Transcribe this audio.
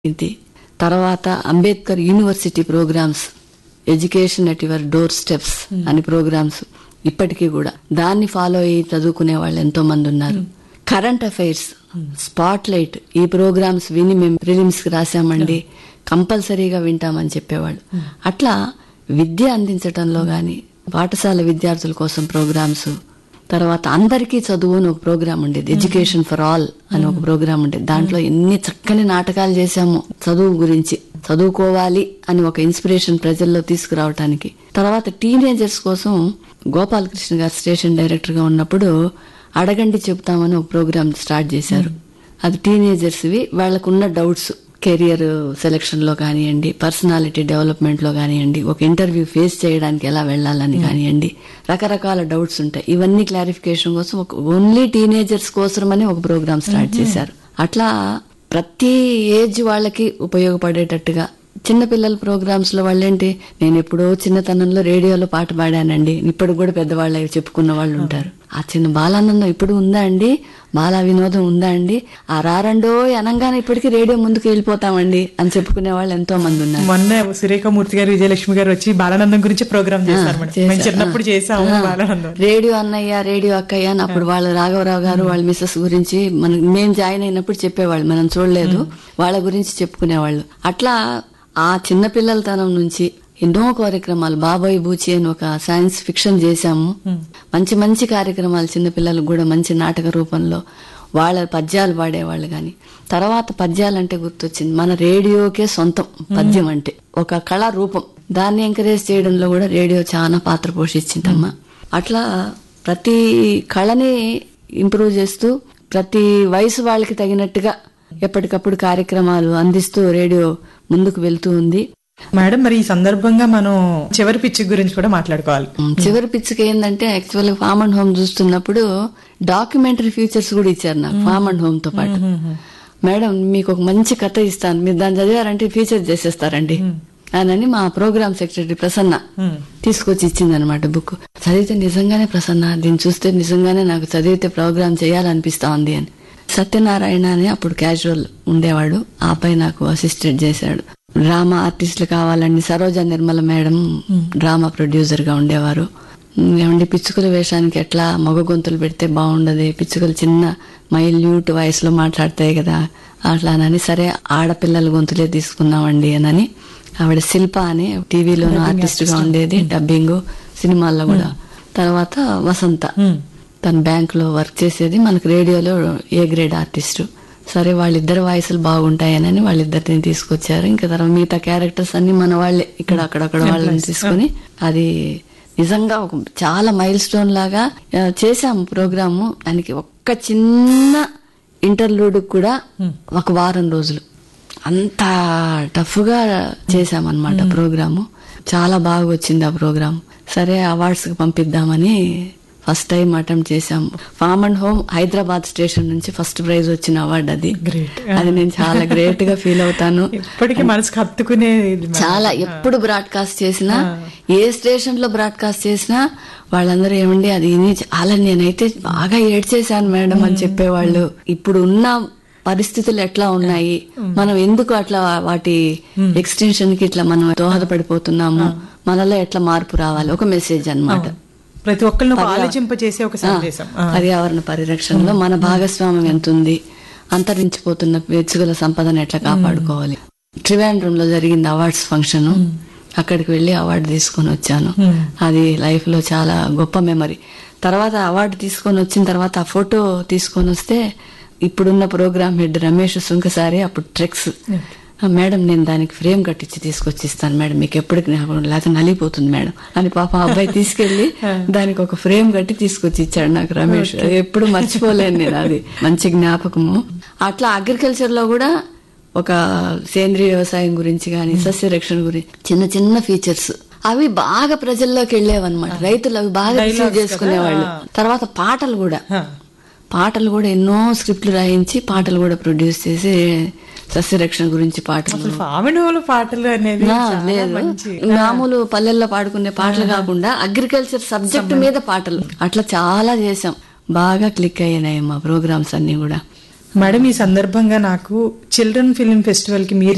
ఇది తర్వాత Ambedkar university programs education at your doorsteps అని ప్రోగ్రామ్స్ ఇప్పటికీ కూడా దాన్ని ఫాలో అయ్యి చదువుకునే వాళ్ళు ఎంతో మంది ఉన్నారు కరెంట్ అఫైర్స్ స్పాట్ లైట్ ఈ ప్రోగ్రామ్స్ విని మేము ప్రిలిమ్స్ కి రాసామండి కంపల్సరీగా వింటామని చెప్పేవాళ్ళు అట్లా విద్య అందించటంలో గాని పాఠశాల విద్యార్థుల కోసం ప్రోగ్రామ్స్ తర్వాత అందరికీ చదువు అని ఒక ప్రోగ్రామ్ ఉండేది ఎడ్యుకేషన్ ఫర్ ఆల్ అని ఒక ప్రోగ్రామ్ ఉండేది దాంట్లో ఎన్ని చక్కని నాటకాలు చేశాము చదువు గురించి చదువుకోవాలి అని ఒక ఇన్స్పిరేషన్ ప్రజల్లో తీసుకురావటానికి తర్వాత టీనేజర్స్ కోసం గోపాలకృష్ణ గారు స్టేషన్ డైరెక్టర్ గా ఉన్నప్పుడు అడగండి చెప్తామని ఒక ప్రోగ్రామ్ స్టార్ట్ చేశారు అది టీనేజర్స్వి వాళ్ళకున్న డౌట్స్ కెరియర్ సెలక్షన్ లో కానివ్వండి పర్సనాలిటీ డెవలప్మెంట్ లో కానివ్వండి ఒక ఇంటర్వ్యూ ఫేస్ చేయడానికి ఎలా వెళ్ళాలని కానివ్వండి రకరకాల డౌట్స్ ఉంటాయి ఇవన్నీ క్లారిఫికేషన్ కోసం ఒక ఓన్లీ టీనేజర్స్ కోసమని ఒక ప్రోగ్రామ్ స్టార్ట్ చేశారు అట్లా ప్రతి ఏజ్ వాళ్ళకి ఉపయోగపడేటట్టుగా చిన్నపిల్లల ప్రోగ్రామ్స్ లో వాళ్ళేంటి నేను ఎప్పుడో చిన్నతనంలో రేడియోలో పాట పాడానండి ఇప్పుడు కూడా పెద్దవాళ్ళు అవి చెప్పుకున్న వాళ్ళు ఉంటారు ఆ చిన్న బాలానందం ఇప్పుడు ఉందా అండి బాలా వినోదం ఉందా అండి ఆ రారండో అనంగానే ఇప్పటికీ రేడియో ముందుకు వెళ్ళిపోతామండి అని చెప్పుకునే వాళ్ళు ఎంతో మంది ఉన్నారు మొన్న సురేఖమూర్తి గారు విజయలక్ష్మి గారు వచ్చి బాలానందం గురించి ప్రోగ్రామ్ చేశారు మేడం మేము చేశా- చిన్నప్పుడు చేసాము ఆ, బాలానందం రేడియో అన్నయ్య రేడియో అక్కయ్య అని అప్పుడు వాళ్ళ రాఘవరావు గారు వాళ్ళ మిస్సెస్ గురించి మనం మేము జాయిన్ అయినప్పుడు చెప్పేవాళ్ళు మనం చూడలేదు వాళ్ళ గురించి చెప్పుకునేవాళ్ళు అట్లా ఆ చిన్న పిల్లలతనం నుంచి ఎన్నో కార్యక్రమాలు బాబాయ్ బూచి అని ఒక సైన్స్ ఫిక్షన్ చేశాము మంచి మంచి కార్యక్రమాలు చిన్న పిల్లలకు కూడా మంచి నాటక రూపంలో వాళ్ళ పద్యాలు పాడేవాళ్ళు గాని తర్వాత పద్యాలంటే గుర్తొచ్చింది మన రేడియోకే సొంతం పద్యం అంటే ఒక కళా రూపం దాన్ని ఎంకరేజ్ చేయడంలో కూడా రేడియో చాలా పాత్ర పోషించిందమ్మా అట్లా ప్రతి కళని ఇంప్రూవ్ చేస్తూ ప్రతి వయసు వాళ్ళకి తగినట్టుగా ఎప్పటికప్పుడు కార్యక్రమాలు అందిస్తూ రేడియో ముందుకు వెళ్తూ ఉంది మేడం మరి ఈ సందర్భంగా మనం చివరి పిచ్చి గురించి కూడా మాట్లాడుకోవాలి ఉమ్, చివరి పిచ్చుక ఏంటంటే యాక్చువల్ ఫామ్ అండ్ హోమ్ చూస్తున్నప్పుడు డాక్యుమెంటరీ ఫీచర్స్ కూడా ఇచ్చారు నాకు ఫామ్ అండ్ హోమ్ తో పాటు మేడం మీకు ఒక మంచి కథ ఇస్తాను మీరు దాన్ని చదివారంటే ఫీచర్ చేసేస్తారండి అని మా ప్రోగ్రామ్ సెక్రటరీ ప్రసన్న తీసుకొచ్చి ఇచ్చింది అనమాట బుక్ చదివితే నిజంగానే ప్రసన్న దీన్ని చూస్తే నిజంగానే నాకు చదివితే ప్రోగ్రామ్ చేయాలనిపిస్తా ఉంది అని సత్యనారాయణ అని అప్పుడు క్యాజువల్ ఉండేవాడు ఆ అబ్బాయి నాకు అసిస్టెంట్ చేశాడు డ్రామా ఆర్టిస్టులు కావాలని Saroja Nirmala madam drama producer గా ఉండేవారు ఉమ్, ఏమండి పిచ్చుకల వేషానికి ఎట్లా మగ గొంతులు పెడితే బాగుండదు పిచ్చుకలు చిన్న మైల్యూట్ వయసులో మాట్లాడతాయి కదా అట్లానని సరే ఆడపిల్లల గొంతులే తీసుకున్నామండి అని ఆవిడ శిల్ప అని టీవీలోనూ ఆర్టిస్ట్ గా ఉండేది డబ్బింగ్ సినిమాల్లో కూడా తర్వాత వసంత తను బ్యాంక్ లో వర్క్ చేసేది మనకు రేడియోలో ఏ గ్రేడ్ ఆర్టిస్ట్ సరే వాళ్ళిద్దరు వాయిస్లు బాగుంటాయనని వాళ్ళిద్దరిని తీసుకొచ్చారు ఇంకా తర్వాత మిగతా క్యారెక్టర్స్ అన్ని మన వాళ్ళే ఇక్కడ అక్కడక్కడ వాళ్ళని తీసుకొని అది నిజంగా ఒక చాలా మైల్ స్టోన్ లాగా ఆ, చేశాము ప్రోగ్రాము దానికి ఒక్క చిన్న ఇంటర్లూడ్ కూడా ఒక వారం రోజులు అంత టఫ్ గా చేశామన్నమాట ప్రోగ్రాము చాలా బాగా వచ్చింది ఆ ప్రోగ్రామ్ సరే అవార్డ్స్ కి పంపిద్దామని ఫస్ట్ టైం అటెంప్ట్ చేశాము farm and home Hyderabad station నుంచి ఫస్ట్ ప్రైజ్ వచ్చిన అవార్డు అది Great. అది నేను చాలా గ్రేట్ గా ఫీల్ అవుతాను ఇప్పటికీ మనసుకు హత్తుకునే ఇది మేడం. చాలా ఎప్పుడు బ్రాడ్కాస్ట్ చేసినా ఏ స్టేషన్ లో బ్రాడ్కాస్ట్ చేసినా వాళ్ళందరూ ఏమండి అది విని చాలా నేనైతే బాగా ఏడ్చేశాను మేడం అని చెప్పేవాళ్ళు ఇప్పుడు ఉన్న పరిస్థితులు ఎట్లా ఉన్నాయి మనం ఎందుకు అట్లా వాటి ఎక్స్టెన్షన్ కి ఇట్లా మనం దోహదపడిపోతున్నాము మనలో ఎట్లా మార్పు రావాలి ఒక మెసేజ్ అన్నమాట ప్రతి ఒక్కరిని ఒక ఆలోచింపజేసే ఒక సందేశం ఆ. పర్యావరణ పరిరక్షణలో మన భాగస్వామ్యం ఎంత ఉంది అంతరించిపోతున్న వెచ్చుగల సంపదను ఎట్లా కాపాడుకోవాలి ట్రివాండ్రంలో జరిగింది అవార్డ్స్ ఫంక్షన్ అక్కడికి వెళ్లి అవార్డు తీసుకొని వచ్చాను అది లైఫ్ లో చాలా గొప్ప మెమరీ తర్వాత అవార్డు తీసుకొని వచ్చిన తర్వాత ఆ ఫోటో తీసుకొని వస్తే ఇప్పుడున్న ప్రోగ్రామ్ హెడ్ రమేష్ సుంకసారి అప్పుడు ట్రెక్స్ "ఆ, మేడం నేను దానికి ఫ్రేమ్ కట్టించి తీసుకొచ్చి ఇస్తాను మేడం మీకు ఎప్పటికి జ్ఞాపకం లేకపోతే నలిగిపోతుంది మేడం అని పాప ఆ అబ్బాయి తీసుకెళ్లి దానికి ఒక ఫ్రేమ్ కట్టి తీసుకొచ్చి ఇచ్చాడు నాకు రమేష్ ఎప్పుడు మర్చిపోలేను నేను అది మంచి జ్ఞాపకము అట్లా అగ్రికల్చర్ లో కూడా ఒక సేంద్రియ వ్యవసాయం గురించి గాని సస్య రక్షణ గురించి చిన్న చిన్న ఫీచర్స్ అవి బాగా ప్రజల్లోకి వెళ్ళేవన్నమాట రైతులు అవి బాగా రిసీవ్ చేసుకునేవాళ్ళు తర్వాత పాటలు కూడా ఆ. పాటలు కూడా ఎన్నో స్క్రిప్ట్లు రాయించి పాటలు కూడా ప్రొడ్యూస్ చేసి సస్యరక్షణ గురించి పాటలు అసలు ఫామినోలు పాటలు అనేది ఆ, చాలా లేదు మంచి మామూలు పల్లెల్లో పాడుకునే పాటలు కాకుండా అగ్రికల్చర్ సబ్జెక్ట్ మీద పాటలు అట్లా చాలా చేసాం బాగా క్లిక్ అయ్యాయి మా ప్రోగ్రామ్స్ అన్ని కూడా మేడం ఈ సందర్భంగా నాకు చిల్డ్రన్ ఫిల్మ్ ఫెస్టివల్ కి మీరు